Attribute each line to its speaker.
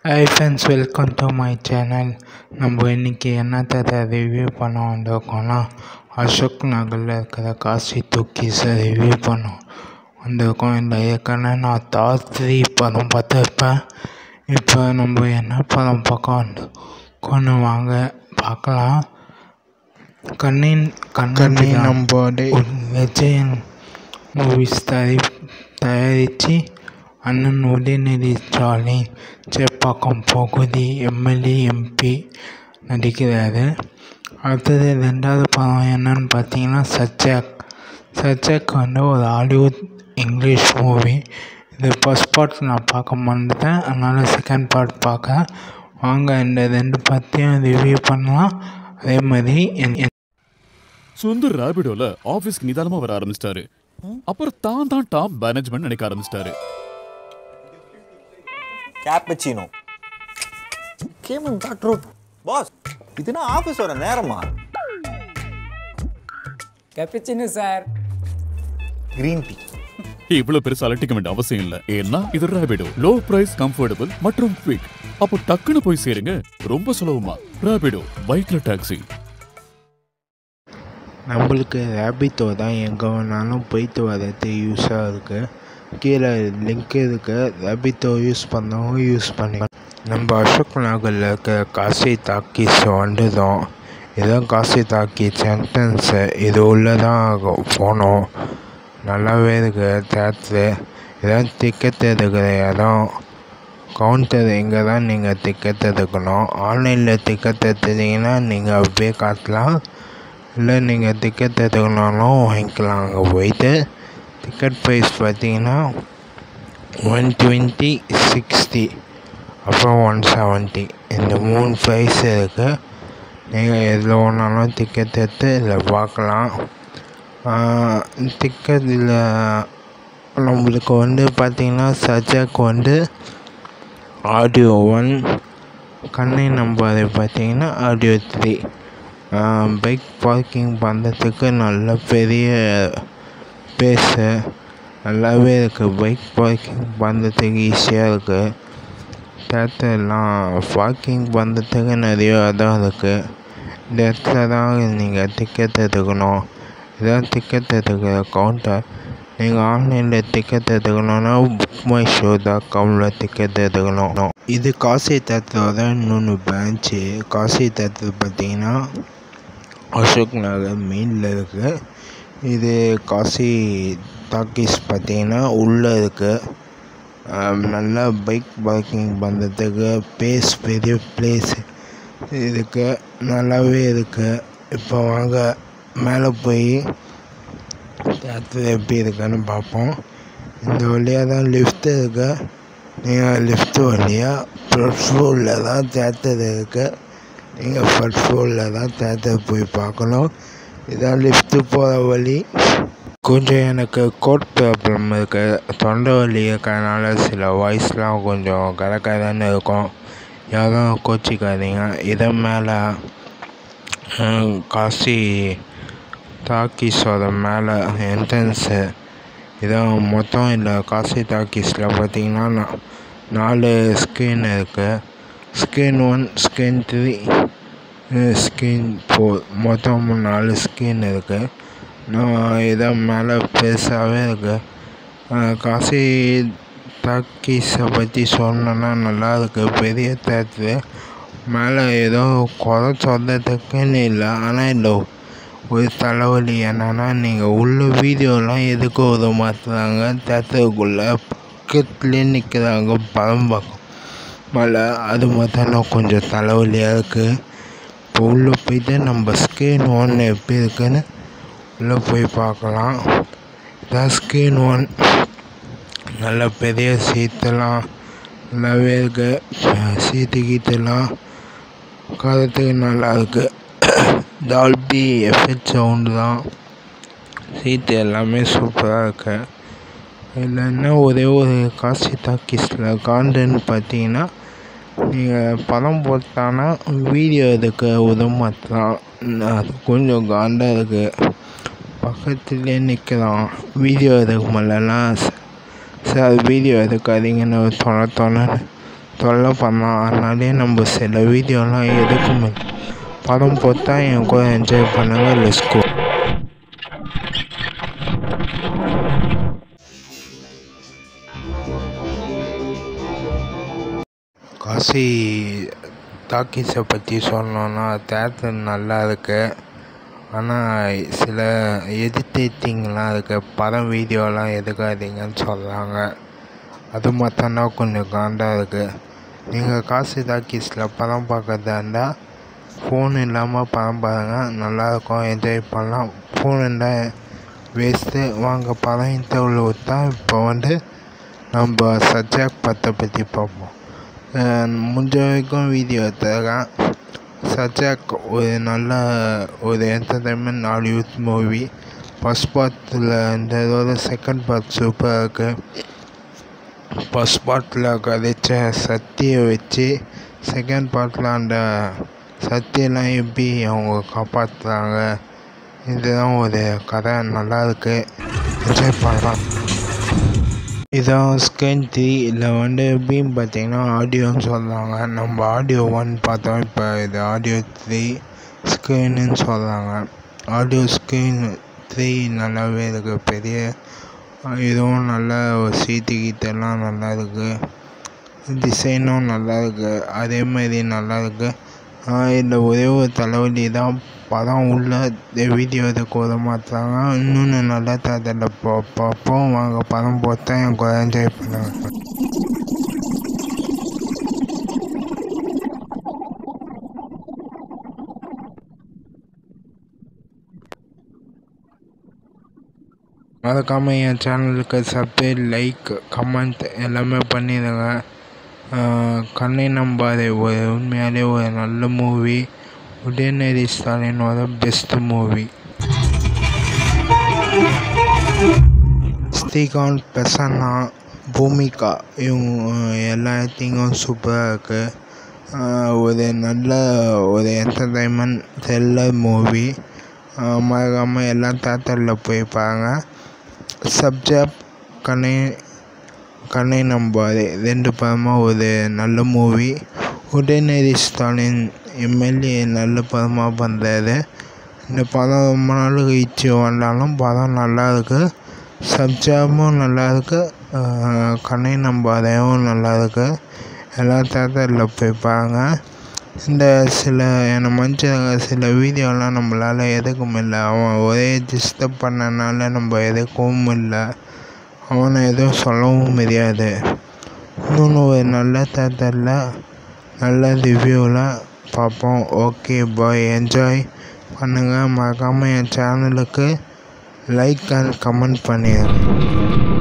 Speaker 1: hi friends welcome to my channel நம்ம இன்றைக்கி என்னத்தை ரிவ்யூ பண்ண வந்திருக்கோம்னா அசோக் நகரில் இருக்கிற காசி தூக்கிஸை ரிவ்யூ பண்ண வந்திருக்கோம் இந்த ஏற்கனவே நான் தார் த்ரீ படம் பார்த்துருப்பேன் இப்போ நம்ம என்ன படம் பார்க்க வந்திருக்கோன்னு வாங்க பார்க்கலாம் கண்ணின் கண்ணனை நம்போடு விஜயன் மூவிஸ் தயாரி தயாரித்து அண்ணன் உதயநிதி ஸ்டாலின் சேப்பாக்கம் பகுதி எம்எல்ஏ எம்பி நடிக்கிறாரு அடுத்தது ரெண்டாவது படம் என்னன்னு பார்த்தீங்கன்னா சச்சக் சச்சக் வந்து ஒரு ஹாலிவுட் இங்கிலீஷ் மூவி இது ஃபஸ்ட் பார்ட் நான் பார்க்க மறந்துட்டேன் அதனால் செகண்ட் பார்ட் பார்க்க வாங்க இந்த ரெண்டு பற்றியும் ரிவ்யூ பண்ணலாம் அதே மாதிரி என் என்
Speaker 2: சுந்தர் ராபிடோல ஆபீஸ்க்கு நிதானமா வர ஆரம்பிச்சிட்டாரு அப்புறம் தான் தான் டாப் மேனேஜ்மெண்ட் நினைக்க ஆரம்பிச்சிட்டாரு
Speaker 3: கேப்பச்சினோ கேமன் டாக்டர் பாஸ் இதுனா ஆஃபீஸ் வர நேரமா
Speaker 4: கேப்பிச்சின்னு சார்
Speaker 3: கிரீன் டீ
Speaker 2: இவ்வளவு பெருசா அலட்டிக்க வேண்டிய அவசியம் இல்ல ஏன்னா இது ராபிடோ லோ பிரைஸ் கம்ஃபர்டபுள் மற்றும் குவிக் அப்போ டக்குன்னு போய் சேருங்க ரொம்ப சுலபமா ராபிடோ பைக்ல டாக்ஸி
Speaker 1: நம்மளுக்கு ரேபிட்டோ தான் எங்கே வேணாலும் போயிட்டு வரது யூஸாக இருக்குது கீழே லிங்க் இருக்கு ரேபிட்டோ யூஸ் பண்ணவங்க யூஸ் பண்ணி நம்ம அசோக் நகரில் இருக்க காசி டாக்கீஸ் வந்துடும் இதான் காசி டாக்கீஸ் என்ட்ரன்ஸு இது உள்ளே தான் போனோம் நல்லாவே இருக்கு தேட்ரு இதான் டிக்கெட் எடுக்கிற இடம் கவுண்டர் இங்கே தான் நீங்கள் டிக்கெட் எடுக்கணும் ஆன்லைனில் டிக்கெட் எடுத்தீங்கன்னா நீங்கள் அப்படியே காட்டலாம் இல்லை நீங்கள் டிக்கெட் எடுக்கணும்னாலும் வாங்கிக்கலாம் அங்கே போயிட்டு டிக்கெட் ப்ரைஸ் பார்த்தீங்கன்னா ஒன் டுவெண்ட்டி சிக்ஸ்டி அப்புறம் ஒன் செவன்ட்டி இந்த மூணு ப்ரைஸ் இருக்குது நீங்கள் எதில் வேணாலும் டிக்கெட் எடுத்து இதில் பார்க்கலாம் டிக்கெட் இதில் நம்மளுக்கு வந்து பார்த்திங்கன்னா சஜாக்கு வந்து ஆடியோ ஒன் கண்ணை நம்பாது பார்த்தீங்கன்னா ஆடியோ த்ரீ பைக் பார்க்கிங் பண்ணுறதுக்கு நல்ல பெரிய பேஸு நல்லாவே இருக்குது பைக் பார்க்கிங் பண்ணுறதுக்கு ஈஸியாக இருக்குது தேட்டர்லாம் பார்க்கிங் பண்ணுறதுக்கு நிறைய இடம் இருக்குது இந்த இடத்துல தான் நீங்கள் டிக்கெட் எடுக்கணும் இதான் டிக்கெட் எடுக்கிற கவுண்டர் நீங்கள் ஆன்லைனில் டிக்கெட் எடுக்கணும்னா புக் மை ஷோ டாட் காமில் டிக்கெட் எடுக்கணும் இது காசி தேட்டரோட இன்னொன்று பிரான்ச்சு காசி தேட்டர் பார்த்தீங்கன்னா அசோக் நகர் மெயினில் இருக்குது இது காசி டாக்கீஸ் பார்த்தீங்கன்னா உள்ளே இருக்குது நல்லா பைக் பார்க்கிங் பண்ணுறதுக்கு பேஸ் பெரிய பிளேஸ் இருக்குது நல்லாவே இருக்குது இப்போ வாங்க மேலே போய் தேட்டர் எப்படி இருக்குன்னு பார்ப்போம் இந்த வழியாக தான் லிஃப்ட் இருக்கு நீங்கள் லிஃப்ட் வழியாக ஃபர்ஸ்ட் ஃப்ளோரில் தான் தேட்டர் இருக்குது நீங்கள் ஃபர்ஸ்ட் ஃப்ளோரில் தான் தேட்டர் போய் பார்க்கணும் இதான் லிஃப்ட்டு போகிற வழி கொஞ்சம் எனக்கு கோட் ப்ராப்ளம் இருக்குது தொண்டை வலி இருக்கிறதுனால சில வாய்ஸ்லாம் கொஞ்சம் கலக்கதான்னு இருக்கும் யாரும் கோச்சிக்காதீங்க இதை மேலே காசி டாக்கீஸோட மேலே என்ட்ரன்ஸு இதான் மொத்தம் இந்த காசி டாக்கீஸில் பார்த்தீங்கன்னா நா- நாலு ஸ்க்ரீன் இருக்குது screen one screen three screen four மொத்தம் நாலு ஸ்க்ரீன் இருக்குது நான் இதான் மேலே பெருசாகவே இருக்குது காசி டாக்கீஸை பற்றி சொல்லணுன்னா நல்லா இருக்குது பெரிய தேட்ரு மேலே ஏதோ குறை சொல்கிறதுக்குன்னு இல்லை ஆனால் இந்த ஒரு தலைவலி என்னன்னா நீங்கள் உள்ள வீடியோலாம் எதுக்கு விட மாற்றுறாங்க தேட்டருக்குள்ளே பக்கத்துலேயே நிற்கிறாங்க படம் பார்க்க மழை அது மட்டும் கொஞ்சம் தலைவலியாக இருக்குது இப்போ உள்ளே போயிட்டு நம்ம ஸ்க்ரீன் ஒன் எப்படி இருக்குன்னு உள்ளே போய் பார்க்கலாம் இதான் ஸ்க்ரீன் ஒன் நல்ல பெரிய சீட்டெல்லாம் நல்லாவே இருக்கு சீட்டு கீட்டெல்லாம் உட்காரத்துக்கு நல்லா இருக்கு டால்பி எஃபெக்ட் சவுண்டு தான் சீட்டு எல்லாமே சூப்பராக இருக்கு இதில் என்ன ஒரே ஒரு காசி டாக்கீஸில் காண்டன்னு பார்த்தீங்கன்னா நீங்கள் படம் போட்டானா வீடியோ எடுக்க உதவ மாட்டான் அது கொஞ்சம் காண்டாக இருக்குது பக்கத்துலேயே நிற்கிறான் வீடியோ எடுக்க முடியலன்னா சார் வீடியோ எடுக்காதீங்கன்னு தொலை தொலைன்னு தொல்லை பண்ணான் அதனாலே நம்ம சில வீடியோலாம் எடுக்க முடியும் படம் பார்த்தா என் கூட என்ஜாய் பண்ணுங்க லெஸ்கோ காசி டாக்கீஸை பற்றி சொல்லணுன்னா தேட்டர் நல்லா இருக்கு ஆனால் சில எடிட்டிங்லாம் இருக்கு படம் வீடியோலாம் எடுக்காதீங்கன்னு சொல்கிறாங்க அது மட்டும்தான் கொஞ்சம் காண்டாக இருக்குது நீங்கள் காசி டாக்கீஸில் படம் பார்க்கறதா இருந்தால் ஃபோன் இல்லாமல் படம் பாருங்கள் நல்லாயிருக்கும் என்ஜாய் பண்ணலாம் ஃபோன் இருந்தால் வேஸ்ட்டு வாங்க படம் இன்டர்வியூ விட்டா இப்போ வந்து நம்ம சஜாக் படத்தை பற்றி பார்ப்போம் அஹ் முடிஞ்ச வரைக்கும் வீடியோ எடுத்துருக்கேன் சஜாக் ஒரு நல்ல ஒரு என்டர்டைன்மெண்ட் ஹாலிவுட் மூவி ஃபஸ்ட் பார்ட்டில் இந்த இதோட செகண்ட் பார்ட் சூப்பராக இருக்குது ஃபஸ்ட் பார்ட்டில் கதைச்ச சக்தியை வச்சு செகண்ட் பார்ட்டில் அந்த சக்தியெல்லாம் எப்படி அவங்க காப்பாற்றுறாங்க இதுதான் ஒரு கதை நல்லா இருக்கு என்ஜாய் பண்ணலாம் இதான் ஸ்கேன் த்ரீ இதில் வந்து எப்படின்னு பார்த்தீங்கன்னா ஆடியோன்னு சொல்கிறாங்க நம்ம ஆடியோ ஒன் பார்த்தோம் இப்போ இது ஆடியோ த்ரீ ஸ்க்ரீனுன்னு சொல்கிறாங்க ஆடியோ ஸ்க்ரீன் த்ரீ நல்லாவே இருக்குது பெரிய இதுவும் நல்ல ஒரு சீட்டு கீட்டெல்லாம் நல்லா இருக்குது டிசைனும் நல்லா இருக்குது அதே மாதிரி நல்லா இருக்குது இதில் ஒரே ஒரு தலைவலி தான் படம் உள்ள வீடியோ எடுக்க விட மாட்டாங்க இன்னொன்று நல்லா தேட்டரில் பா பார்ப்போம் வாங்க படம் பார்த்தா என் கூட என்ஜாய் பண்ணுங்க மறக்காமல் என் சேனலுக்கு சப்ஸ்கிரைப் லைக் கமெண்ட் எல்லாமே பண்ணிடுங்க ஆஹ் கண்ணை நம்பாதே ஒரு உண்மையாலே ஒரு நல்ல மூவி உதயநிதி ஸ்டாலினோட பெஸ்ட் மூவி ஸ்ரீகாந்த் பிரசன்னா பூமிகா இவங்க எல்லா ஆக்டிங்கும் சூப்பராக இருக்குது ஒரு நல்ல ஒரு என்டர்டைன்மெண்ட் த்ரில்லர் மூவி மறக்காமல் எல்லா தேட்டரில் போய் பாருங்கள் சப்ஜாப் கண்ணை கண்ணை நம்பாதே ரெண்டு படமாக ஒரு நல்ல மூவி உதயநிதி ஸ்டாலின் எம்எல்ஏ நல்ல படமாக பண்ணுறாரு இந்த படம் ரொம்ப நாள் கழிச்சு வந்தாலும் படம் நல்லா இருக்கு சப்ஜாப்பும் நல்லா இருக்கு ஆஹ் கண்ணை நம்பாதையும் நல்லா இருக்கு எல்லா தேட்டரில் போய் பாருங்க இந்த சில என்னை மனுஷங்க சில வீடியோலாம் நம்மளால் எடுக்க முடியல அவன் ஒரே டிஸ்டர்ப் பண்ணனால நம்ம எடுக்கவும் இல்லை அவனை எதுவும் சொல்லவும் முடியாது இன்னொன்று ஒரு நல்ல தேட்டரில் நல்ல ரிவ்யூவில் பார்ப்போம் ஓகே பாய் என்ஜாய் பண்ணுங்கள் மறக்காமல் என் சேனலுக்கு லைக் அண்ட் கமெண்ட் பண்ணிடுங்க